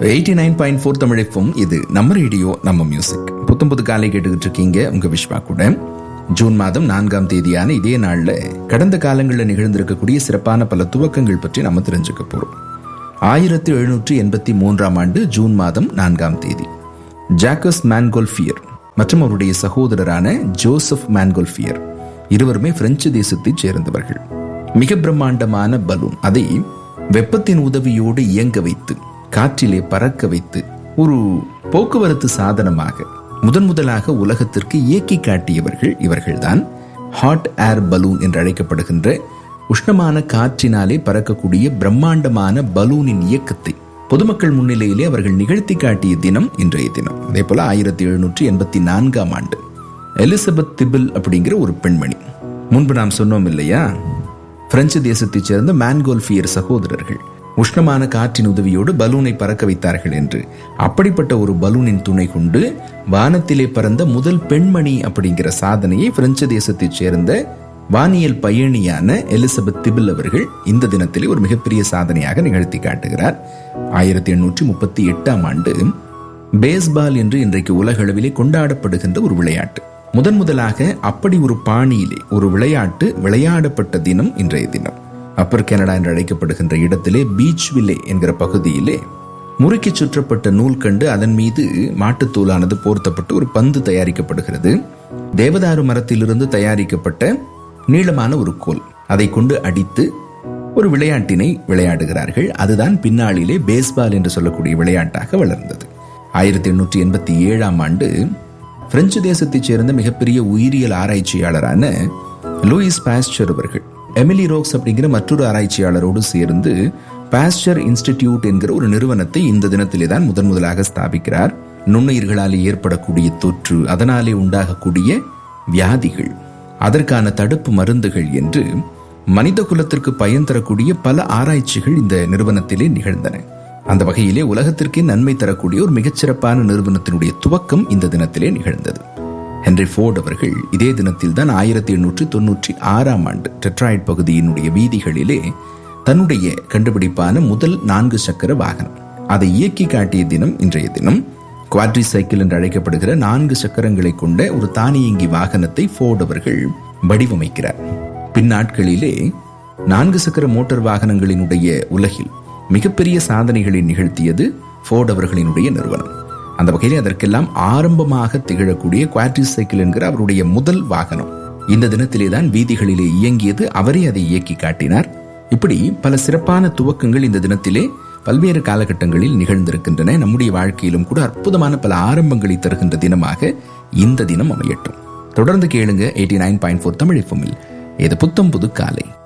eighty nine point four தமிழைப்பும் இது நம்ம ரேடியோ நம்ம மியூசிக் புத்தம் புது காலை கேட்டுக்கிட்டு இருக்கீங்க உங்க விஸ்வா கூட ஜூன் மாதம் நான்காம் தேதியான இதே நாள்ல கடந்த காலங்களில் நிகழ்ந்திருக்கக்கூடிய சிறப்பான பல துவக்கங்கள் பற்றி நம்ம தெரிஞ்சுக்க போறோம் ஆயிரத்தி எழுநூற்றி எண்பத்தி மூன்றாம் ஆண்டு ஜூன் மாதம் நான்காம் தேதி ஜாக்கஸ் மேன்கோல்ஃபியர் மற்றும் அவருடைய சகோதரரான ஜோசப் மேன்கோல்ஃபியர் இருவருமே பிரெஞ்சு தேசத்தைச் சேர்ந்தவர்கள் மிக பிரம்மாண்டமான பலூன் அதை வெப்பத்தின் உதவியோடு இயங்க வைத்து காற்றிலே பறக்க வைத்து ஒரு போக்குவரத்து சாதனமாக முதன் முதலாக உலகத்திற்கு இயக்கி காட்டியவர்கள் இவர்கள்தான் ஹாட் ஏர் பலூன் என்று அழைக்கப்படுகின்ற உஷ்ணமான காற்றினாலே பறக்கக்கூடிய பிரம்மாண்டமான பலூனின் இயக்கத்தை பொதுமக்கள் முன்னிலையிலே அவர்கள் நிகழ்த்தி காட்டிய தினம் இன்றைய தினம் அதே போல ஆயிரத்தி எழுநூற்றி எண்பத்தி நான்காம் ஆண்டு எலிசபெத் திபில் அப்படிங்கிற ஒரு பெண்மணி முன்பு நாம் சொன்னோம் இல்லையா பிரெஞ்சு தேசத்தைச் சேர்ந்த மேன்கோல்ஃபியர் சகோதரர்கள் உஷ்ணமான காற்றின் உதவியோடு பலூனை பறக்க வைத்தார்கள் என்று அப்படிப்பட்ட ஒரு பலூனின் துணை கொண்டு வானத்திலே பறந்த முதல் பெண்மணி அப்படிங்கிற சாதனையை பிரெஞ்சு தேசத்தைச் சேர்ந்த வானியல் பயணியான எலிசபெத் திபில் அவர்கள் இந்த தினத்திலே ஒரு மிகப்பெரிய சாதனையாக நிகழ்த்தி காட்டுகிறார் ஆயிரத்தி எண்ணூற்றி முப்பத்தி எட்டாம் ஆண்டு பேஸ்பால் என்று இன்றைக்கு உலக அளவிலே கொண்டாடப்படுகின்ற ஒரு விளையாட்டு முதன் முதலாக அப்படி ஒரு பாணியிலே ஒரு விளையாட்டு விளையாடப்பட்ட தினம் இன்றைய தினம் அப்பர் கனடா என்று அழைக்கப்படுகின்ற இடத்திலே பீச் வில்லே என்கிற பகுதியிலே முறுக்கி சுற்றப்பட்ட நூல் கண்டு அதன் மீது மாட்டுத்தூளானது போர்த்தப்பட்டு ஒரு பந்து தயாரிக்கப்படுகிறது தேவதாரு மரத்திலிருந்து தயாரிக்கப்பட்ட நீளமான ஒரு கோல் அதை கொண்டு அடித்து ஒரு விளையாட்டினை விளையாடுகிறார்கள் அதுதான் பின்னாளிலே பேஸ்பால் என்று சொல்லக்கூடிய விளையாட்டாக வளர்ந்தது ஆயிரத்தி எண்ணூற்றி எண்பத்தி ஏழாம் ஆண்டு பிரெஞ்சு தேசத்தைச் சேர்ந்த மிகப்பெரிய உயிரியல் ஆராய்ச்சியாளரான லூயிஸ் பாஸ்டர் அவர்கள் எமிலி ரோக்ஸ் அப்படிங்கிற மற்றொரு ஆராய்ச்சியாளரோடு சேர்ந்து பாஸ்டர் இன்ஸ்டிடியூட் என்கிற ஒரு நிறுவனத்தை இந்த தினத்திலே தான் முதன் முதலாக ஸ்தாபிக்கிறார் நுண்ணுயிர்களாலே ஏற்படக்கூடிய தொற்று அதனாலே உண்டாகக்கூடிய வியாதிகள் அதற்கான தடுப்பு மருந்துகள் என்று மனித குலத்திற்கு பயன் தரக்கூடிய பல ஆராய்ச்சிகள் இந்த நிறுவனத்திலே நிகழ்ந்தன அந்த வகையிலே உலகத்திற்கே நன்மை தரக்கூடிய ஒரு மிகச்சிறப்பான நிறுவனத்தினுடைய துவக்கம் இந்த தினத்திலே நிகழ்ந்தது ஹென்ரி ஃபோர்ட் அவர்கள் இதே தினத்தில் தான் ஆயிரத்தி எண்ணூற்றி தொன்னூற்றி ஆறாம் ஆண்டு டெட்ராய்ட் பகுதியினுடைய வீதிகளிலே தன்னுடைய கண்டுபிடிப்பான முதல் நான்கு சக்கர வாகனம் அதை இயக்கி காட்டிய தினம் இன்றைய தினம் குவாட்ரி சைக்கிள் என்று அழைக்கப்படுகிற நான்கு சக்கரங்களை கொண்ட ஒரு தானியங்கி வாகனத்தை ஃபோர்ட் அவர்கள் வடிவமைக்கிறார் பின்னாட்களிலே நான்கு சக்கர மோட்டார் வாகனங்களினுடைய உலகில் மிகப்பெரிய சாதனைகளை நிகழ்த்தியது ஃபோர்ட் அவர்களினுடைய நிறுவனம் அந்த வகையில் அதற்கெல்லாம் ஆரம்பமாக திகழக்கூடிய குவாட்ரி சைக்கிள் என்கிற அவருடைய முதல் வாகனம் இந்த தினத்திலே தான் வீதிகளிலே இயங்கியது அவரே அதை இயக்கி காட்டினார் இப்படி பல சிறப்பான துவக்கங்கள் இந்த தினத்திலே பல்வேறு காலகட்டங்களில் நிகழ்ந்திருக்கின்றன நம்முடைய வாழ்க்கையிலும் கூட அற்புதமான பல ஆரம்பங்களை தருகின்ற தினமாக இந்த தினம் அமையட்டும் தொடர்ந்து கேளுங்க eighty nine point four Tamil இது புத்தம் புது காலை